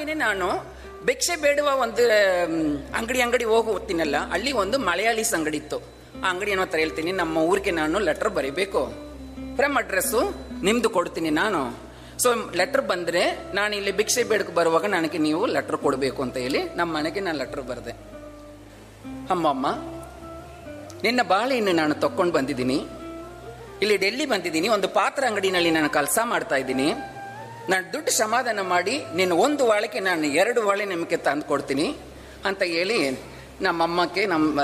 ಹಾಗೇನೆ ನಾನು ಭಿಕ್ಷೆ ಬೇಡುವ ಒಂದು ಮ್, ಅಂಗಡಿ ಅಂಗಡಿ ಹೋಗಿ ಹೋಗ್ತೀನಲ್ಲ ಅಲ್ಲಿ ಒಂದು ಮಲಯಾಳೀಸ್ ಅಂಗಡಿ ಇತ್ತು ಆ ಅಂಗಡಿ ಹತ್ರ ಹೇಳ್ತೀನಿ ನಮ್ಮ ಊರಿಗೆ ನಾನು ಲೆಟರ್ ಬರೀಬೇಕು ಫ್ರಮ್ ಅಡ್ರೆಸ್ಸು ನಿಮ್ದು ಕೊಡ್ತೀನಿ ನಾನು ಸೊ ಲೆಟರ್ ಬಂದ್ರೆ ನಾನು ಇಲ್ಲಿ ಭಿಕ್ಷೆ ಬೇಡಕ್ಕೆ ಬರುವಾಗ ನನಗೆ ನೀವು ಲೆಟರ್ ಕೊಡಬೇಕು ಅಂತ ಹೇಳಿ ನಮ್ಮ ಮನೆಗೆ ನಾನು ಲೆಟರ್ ಬರೆದೆ ಅಮ್ಮಮ್ಮ ನಿನ್ನ ಬಾಳೆಹಣ್ಣು ನಾನು ತಕ್ಕೊಂಡು ಬಂದಿದ್ದೀನಿ ಇಲ್ಲಿ ಡೆಲ್ಲಿ ಬಂದಿದ್ದೀನಿ ಒಂದು ಪಾತ್ರ ಅಂಗಡಿನಲ್ಲಿ ನಾನು ಕೆಲಸ ಮಾಡ್ತಾ ಇದ್ದೀನಿ ನಾನು ದುಡ್ಡು ಸಮಾಧಾನ ಮಾಡಿ ನಿನ್ನ ಒಂದು ವಾಳೆಗೆ ನಾನು ಎರಡು ವಾಳೆ ನಿಮಗೆ ತಂದು ಕೊಡ್ತೀನಿ ಅಂತ ಹೇಳಿ ನಮ್ಮಮ್ಮಕ್ಕೆ ನಮ್ಮ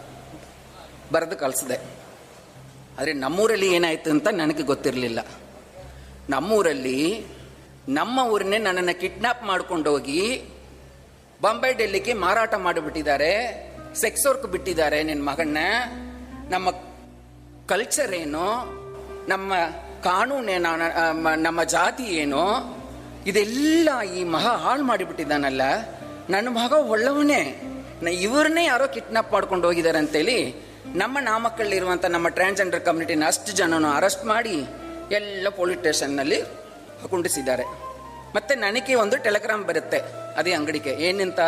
ಬರೆದು ಕಳಿಸಿದೆ ಆದರೆ ನಮ್ಮೂರಲ್ಲಿ ಏನಾಯ್ತು ಅಂತ ನನಗೆ ಗೊತ್ತಿರಲಿಲ್ಲ ನಮ್ಮೂರಲ್ಲಿ ನಮ್ಮ ಊರನ್ನೇ ನನ್ನನ್ನು ಕಿಡ್ನಾಪ್ ಮಾಡ್ಕೊಂಡು ಹೋಗಿ ಬಾಂಬೆ ಡೆಲ್ಲಿಗೆ ಮಾರಾಟ ಮಾಡಿಬಿಟ್ಟಿದ್ದಾರೆ ಸೆಕ್ಸ್ ವರ್ಕ್ ಬಿಟ್ಟಿದ್ದಾರೆ ನಿನ್ನ ಮಗನ್ನ ನಮ್ಮ ಕಲ್ಚರ್ ಏನು ನಮ್ಮ ಕಾನೂನೇನು ನಮ್ಮ ಜಾತಿ ಏನು ಇದೆಲ್ಲ ಈ ಮಹ ಹಾಳು ಮಾಡಿಬಿಟ್ಟಿದ್ದಾನಲ್ಲ ನನ್ನ ಮಗ ಒಳ್ಳೆವನೇ ನ- ಇವ್ರನ್ನೇ ಯಾರೋ ಕಿಡ್ನಾಪ್ ಮಾಡ್ಕೊಂಡು ಹೋಗಿದ್ದಾರೆ ಅಂತೇಳಿ ನಮ್ಮ ನಾಮಕ್ಕಲ್ಲಿರುವಂಥ ನಮ್ಮ ಟ್ರಾನ್ಸ್ಜೆಂಡರ್ ಕಮ್ಯುನಿಟಿನ ಅಷ್ಟು ಜನನು ಅರೆಸ್ಟ್ ಮಾಡಿ ಎಲ್ಲ ಪೊಲೀಸ್ ಸ್ಟೇಷನ್ನಲ್ಲಿ ಕುಂಡಿಸಿದ್ದಾರೆ ಮತ್ತೆ ನನಗೆ ಒಂದು ಟೆಲಿಗ್ರಾಮ್ ಬರುತ್ತೆ ಅದೇ ಅಂಗಡಿಗೆ ಏನಂತ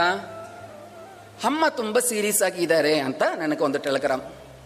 ಅಮ್ಮ ತುಂಬ ಸೀರಿಯಸ್ ಆಗಿದ್ದಾರೆ ಅಂತ ನನಗೆ ಒಂದು ಟೆಲಿಗ್ರಾಮ್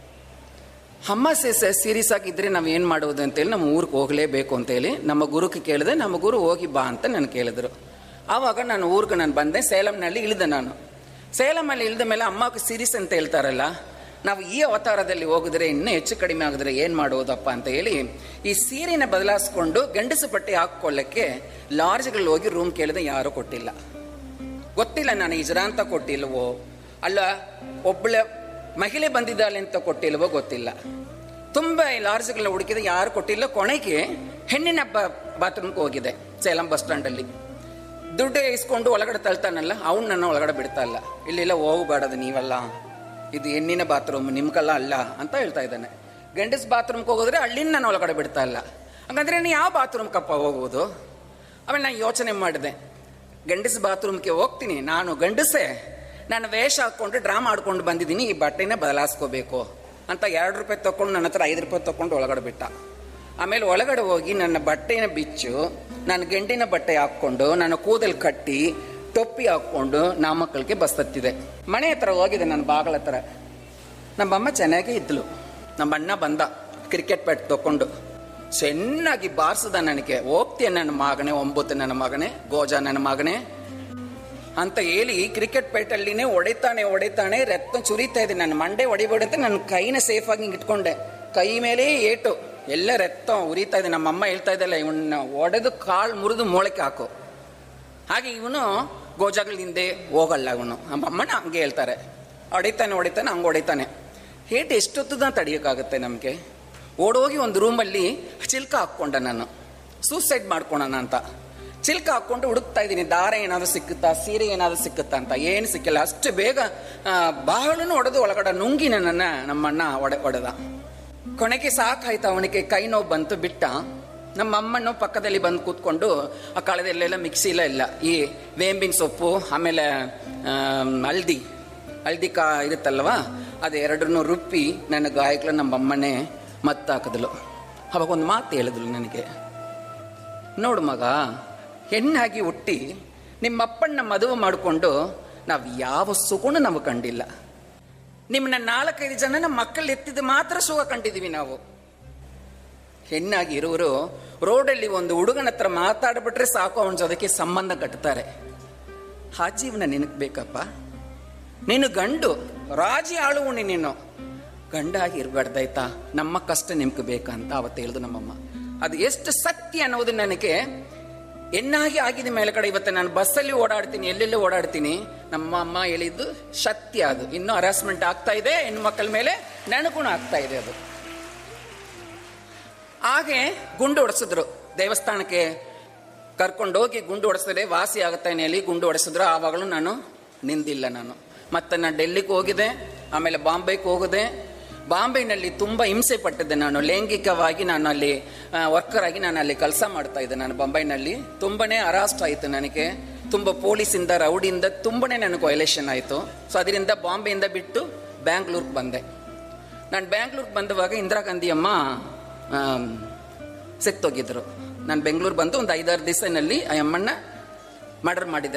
ಅಮ್ಮ ಸೀರಿಯಸ್ ಆಗಿದ್ರೆ ನಾವು ಏನು ಮಾಡೋದು ಅಂತೇಳಿ ನಮ್ಮ ಊರಿಗೆ ಹೋಗಲೇಬೇಕು ಅಂತೇಳಿ ನಮ್ಮ ಗುರುಕ್ಕೆ ಕೇಳಿದೆ ನಮ್ಮ ಗುರು ಹೋಗಿ ಬಾ ಅಂತ ನಾನು ಕೇಳಿದ್ರು ಆವಾಗ ನಾನು ಊರಿಗೆ ನಾನು ಬಂದೆ ಸೇಲಂನಲ್ಲಿ ಇಳಿದೆ ನಾನು ಸೇಲಮಲ್ಲಿ ಇಳಿದ ಮೇಲೆ ಅಮ್ಮಕ್ಕೆ ಸೀರಿಯಸ್ ಅಂತ ಹೇಳ್ತಾರಲ್ಲ ನಾವು ಈ ಅವತಾರದಲ್ಲಿ ಹೋಗಿದ್ರೆ ಇನ್ನೂ ಹೆಚ್ಚು ಕಡಿಮೆ ಆಗಿದ್ರೆ ಏನು ಮಾಡೋದಪ್ಪ ಅಂತ ಹೇಳಿ ಈ ಸೀರೆನ ಬದಲಾಯಿಸ್ಕೊಂಡು ಗಂಡಸು ಬಟ್ಟೆ ಹಾಕೊಳ್ಳಕ್ಕೆ ಲಾಡ್ಜ್ಗಳಲ್ಲಿ ಹೋಗಿ ರೂಮ್ ಕೇಳಿದೆ ಯಾರೂ ಕೊಟ್ಟಿಲ್ಲ ಗೊತ್ತಿಲ್ಲ ನಾನು ಇಜ್ರಾ ಅಂತ ಕೊಟ್ಟಿಲ್ವೋ ಅಲ್ಲ ಒಬ್ಬಳ ಮಹಿಳೆ ಬಂದಿದ್ದಾಳೆ ಅಂತ ಕೊಟ್ಟಿಲ್ವೋ ಗೊತ್ತಿಲ್ಲ ತುಂಬ ಲಾರ್ಜ್ಗಳನ್ನ ಹುಡುಕಿದ ಯಾರು ಕೊಟ್ಟಿಲ್ಲ ಕೊನೆಗೆ ಹೆಣ್ಣಿನ ಬಾತ್ರೂಮ್ಗೆ ಹೋಗಿದೆ ಸೇಲಂ ಬಸ್ ಸ್ಟ್ಯಾಂಡಲ್ಲಿ ದುಡ್ಡು ಇಸ್ಕೊಂಡು ಒಳಗಡೆ ತಳ್ತಾನಲ್ಲ ಅವ್ನು ನನ್ನ ಒಳಗಡೆ ಬಿಡ್ತಾ ಇಲ್ಲ ಇಲ್ಲೆಲ್ಲ ಹೋಗಬೇಡದು ನೀವಲ್ಲ ಇದು ಹೆಣ್ಣಿನ ಬಾತ್ರೂಮ್ ನಿಮ್ಗಲ್ಲ ಅಲ್ಲ ಅಂತ ಹೇಳ್ತಾ ಇದ್ದಾನೆ ಗಂಡಸ್ ಬಾತ್ರೂಮ್ಗೆ ಹೋಗೋದ್ರೆ ಅಲ್ಲಿಂದ ನಾನು ಒಳಗಡೆ ಬಿಡ್ತಾ ಇಲ್ಲ ಹಂಗಂದ್ರೆ ನೀನು ಯಾವ ಬಾತ್ರೂಮ್ ಕಪ್ಪ ಹೋಗುವುದು ಆಮೇಲೆ ನಾನು ಯೋಚನೆ ಮಾಡಿದೆ ಗಂಡಸ ಬಾತ್ರೂಮ್ಗೆ ಹೋಗ್ತೀನಿ ನಾನು ಗಂಡಸೆ ನಾನು ವೇಷ ಹಾಕ್ಕೊಂಡು ಡ್ರಾ ಮಾಡ್ಕೊಂಡು ಬಂದಿದ್ದೀನಿ ಈ ಬಟ್ಟೆನ ಬದಲಾಯಿಸ್ಕೋಬೇಕು ಅಂತ ಎರಡು ರೂಪಾಯಿ ತಗೊಂಡು ನನ್ನ ಹತ್ರ ಐದು ರೂಪಾಯಿ ತಗೊಂಡು ಒಳಗಡೆ ಬಿಟ್ಟ ಆಮೇಲೆ ಒಳಗಡೆ ಹೋಗಿ ನನ್ನ ಬಟ್ಟೆನ ಬಿಚ್ಚು ನನ್ನ ಗಂಡಿನ ಬಟ್ಟೆ ಹಾಕ್ಕೊಂಡು ನನ್ನ ಕೂದಲು ಕಟ್ಟಿ ಟೊಪ್ಪಿ ಹಾಕ್ಕೊಂಡು ನಾಮಕ್ಕಳಿಗೆ ಬಸ್ ಹತ್ತಿದೆ ಮನೆ ಹತ್ರ ಹೋಗಿದೆ ನನ್ನ ಬಾಗಳ ಹತ್ರ ನಮ್ಮಮ್ಮ ಚೆನ್ನಾಗೇ ಇದ್ಲು ನಮ್ಮ ಅಣ್ಣ ಬಂದ ಕ್ರಿಕೆಟ್ ಬ್ಯಾಟ್ ತಕೊಂಡು ಚೆನ್ನಾಗಿ ಬಾರಿಸ್ದ ನನಗೆ ಹೋಗ್ತೀಯ ನನ್ನ ಮಗನೇ ಒಂಬತ್ತು ನನ್ನ ಮಗನೇ ಗೋಜ ನನ್ನ ಮಗನೇ ಅಂತ ಹೇಳಿ ಕ್ರಿಕೆಟ್ ಬ್ಯಾಟಲ್ಲಿನೇ ಹೊಡಿತಾನೆ ಹೊಡಿತಾನೆ ರಕ್ತ ಸುರಿತಾ ಇದೆ ನನ್ನ ಮಂಡೆ ಹೊಡಿಬೇಡ ಅಂತ ನನ್ನ ಕೈನ ಸೇಫ್ ಆಗಿ ಹಿಂಗ್ ಇಟ್ಕೊಂಡೆ ಕೈ ಮೇಲೆ ಏಟು ಎಲ್ಲ ರಕ್ತ ಉರಿತಾ ಇದೆ ನಮ್ಮಮ್ಮ ಹೇಳ್ತಾ ಇದ್ದಲ್ಲ ಇವನ್ನ ಒಡೆದು ಕಾಳು ಮುರಿದು ಮೊಳಕೆ ಹಾಕು ಹಾಗೆ ಇವನು ಗೋಜಾಗಳ ಹಿಂದೆ ಹೋಗಲ್ಲ ಇವನು ನಮ್ಮಮ್ಮನ ಹಂಗೆ ಹೇಳ್ತಾರೆ ಹೊಡಿತಾನೆ ಹೊಡಿತಾನೆ ಹಂಗೆ ಹೊಡಿತಾನೆ ಹೇಟ್ ಎಷ್ಟೊತ್ತದ ತಡಿಯೋಕ್ಕಾಗುತ್ತೆ ನಮಗೆ ಓಡೋಗಿ ಒಂದು ರೂಮಲ್ಲಿ ಚಿಲ್ಕ ಹಾಕ್ಕೊಂಡೆ ನಾನು ಸೂಸೈಡ್ ಮಾಡ್ಕೊಳೋಣ ಅಂತ ಚಿಲ್ಕ ಹಾಕ್ಕೊಂಡು ಹುಡುಕ್ತಾ ಇದ್ದೀನಿ ದಾರ ಏನಾದರೂ ಸಿಕ್ಕುತ್ತಾ ಸೀರೆ ಏನಾದರೂ ಸಿಕ್ಕುತ್ತಾ ಅಂತ ಏನು ಸಿಕ್ಕಿಲ್ಲ ಅಷ್ಟು ಬೇಗ ಬಾಳನ್ನು ಹೊಡೆದು ಒಳಗಡೆ ನುಂಗಿ ನನ್ನನ್ನು ನಮ್ಮಣ್ಣ ಒಡೆ ಹೊಡೆದ ಕೊನೆಗೆ ಸಾಕಾಯ್ತು ಅವನಿಗೆ ಕೈ ನೋವು ಬಂತು ಬಿಟ್ಟ ನಮ್ಮ ಅಮ್ಮನು ಪಕ್ಕದಲ್ಲಿ ಬಂದು ಕೂತ್ಕೊಂಡು ಆ ಕಾಲದಲ್ಲೆಲ್ಲ ಮಿಕ್ಸಿ ಇಲ್ಲ ಇಲ್ಲ ಈ ವೇಂಬಿನ ಸೊಪ್ಪು ಆಮೇಲೆ ಆಮ್, ಹಲ್ದಿ ಹಲ್ದಿ ಕಾ ಇರುತ್ತಲ್ವ ಅದು ಎರಡನ್ನೂ ರುಬ್ಬಿ ನನ್ನ ಗಾಯಗಳು ನಮ್ಮ ಅಮ್ಮನೇ ಮತ್ತಾಕಿದ್ಲು ಅವಾಗ ಒಂದು ಮಾತು ಹೇಳಿದ್ಲು ನನಗೆ ನೋಡು ಮಗ ಹೆಣ್ಣಾಗಿ ಹುಟ್ಟಿ ನಿಮ್ಮಪ್ಪಣ್ಣ ಮದುವೆ ಮಾಡಿಕೊಂಡು ನಾವು ಯಾವ ಸುಗುಣ ನಾವು ಕಂಡಿಲ್ಲ ನಿಮ್ಮನ್ನ ನಾಲ್ಕೈದು ಜನ ನಮ್ಮ ಮಕ್ಕಳು ಎತ್ತಿದ ಮಾತ್ರ ಸುಖ ಕಂಡಿದ್ದೀವಿ ನಾವು ಹೆಣ್ಣಾಗಿ ಇರೋರು ರೋಡಲ್ಲಿ ಒಂದು ಹುಡುಗನ ಹತ್ರ ಮಾತಾಡ್ಬಿಟ್ರೆ ಸಾಕು ಅವನ ಜೊತೆಗೆ ಸಂಬಂಧ ಕಟ್ತಾರೆ ಆ ಜೀವನ ನಿನಗೆ ಬೇಕಪ್ಪ ನೀನು ಗಂಡು ರಾಜಿ ಆಳುವಣಿ ನೀನು ಗಂಡಾಗಿ ಇರಬಾರ್ದಾಯ್ತಾ ನಮ್ಮ ಕಷ್ಟ ನಿಮ್ಗೆ ಬೇಕಂತ ಅವತ್ತು ಹೇಳಿದು ನಮ್ಮಮ್ಮ ಅದು ಎಷ್ಟು ಸತ್ಯ ಅನ್ನೋದು ನನಗೆ ಎನ್ನಾಗಿ ಆಗಿದೆ ಮೇಲೆ ಕಡೆ ಇವತ್ತು ನಾನು ಬಸ್ಸಲ್ಲಿ ಓಡಾಡ್ತೀನಿ ಎಲ್ಲೆಲ್ಲಿ ಓಡಾಡ್ತೀನಿ ನಮ್ಮ ಅಮ್ಮ ಹೇಳಿದ್ದು ಸತ್ಯ ಅದು ಇನ್ನೂ ಹರಾಸ್ಮೆಂಟ್ ಆಗ್ತಾ ಇದೆ ಹೆಣ್ಮಕ್ಳ ಮೇಲೆ ನನಗೂ ಆಗ್ತಾ ಇದೆ ಅದು ಹಾಗೆ ಗುಂಡು ಹೊಡೆಸಿದ್ರು ದೇವಸ್ಥಾನಕ್ಕೆ ಕರ್ಕೊಂಡೋಗಿ ಗುಂಡು ಹೊಡೆಸಿದ್ರೆ ವಾಸಿ ಆಗುತ್ತೆ ಹೇಳಿ ಗುಂಡು ಹೊಡೆಸಿದ್ರು ಆವಾಗಲೂ ನಾನು ನಿಂದಿಲ್ಲ ನಾನು ಮತ್ತೆ ನಾನು ಡೆಲ್ಲಿಗೆ ಹೋಗಿದೆ ಆಮೇಲೆ ಬಾಂಬೆಗೆ ಹೋಗಿದೆ ಬಾಂಬೆನಲ್ಲಿ ತುಂಬ ಹಿಂಸೆ ಪಟ್ಟಿದ್ದೆ ನಾನು ಲೈಂಗಿಕವಾಗಿ ನಾನು ಅಲ್ಲಿ ವರ್ಕರ್ ಆಗಿ ನಾನು ಅಲ್ಲಿ ಕೆಲಸ ಮಾಡ್ತಾ ಇದ್ದೆ ನಾನು ಬಾಂಬೆನಲ್ಲಿ ತುಂಬನೇ ಅರಾಸ್ಟ್ ಆಯಿತು ನನಗೆ ತುಂಬ ಪೊಲೀಸಿಂದ ರೌಡಿಯಿಂದ ತುಂಬನೇ ನನಗೆ ವೈಲೇಷನ್ ಆಯಿತು ಸೊ ಅದರಿಂದ ಬಾಂಬೆಯಿಂದ ಬಿಟ್ಟು ಬ್ಯಾಂಗ್ಳೂರ್ಗೆ ಬಂದೆ ನಾನು ಬ್ಯಾಂಗ್ಳೂರ್ಗೆ ಬಂದವಾಗ ಇಂದಿರಾ ಗಾಂಧಿ ಅಮ್ಮ ಆಮ್, ಸತ್ತೋಗಿದ್ರು ನಾನು ಬೆಂಗಳೂರು ಬಂದು ಒಂದು ಐದಾರು ದಿವಸನಲ್ಲಿ ಆ ಅಮ್ಮನ್ನ ಮರ್ಡರ್ ಮಾಡಿದ್ದೆ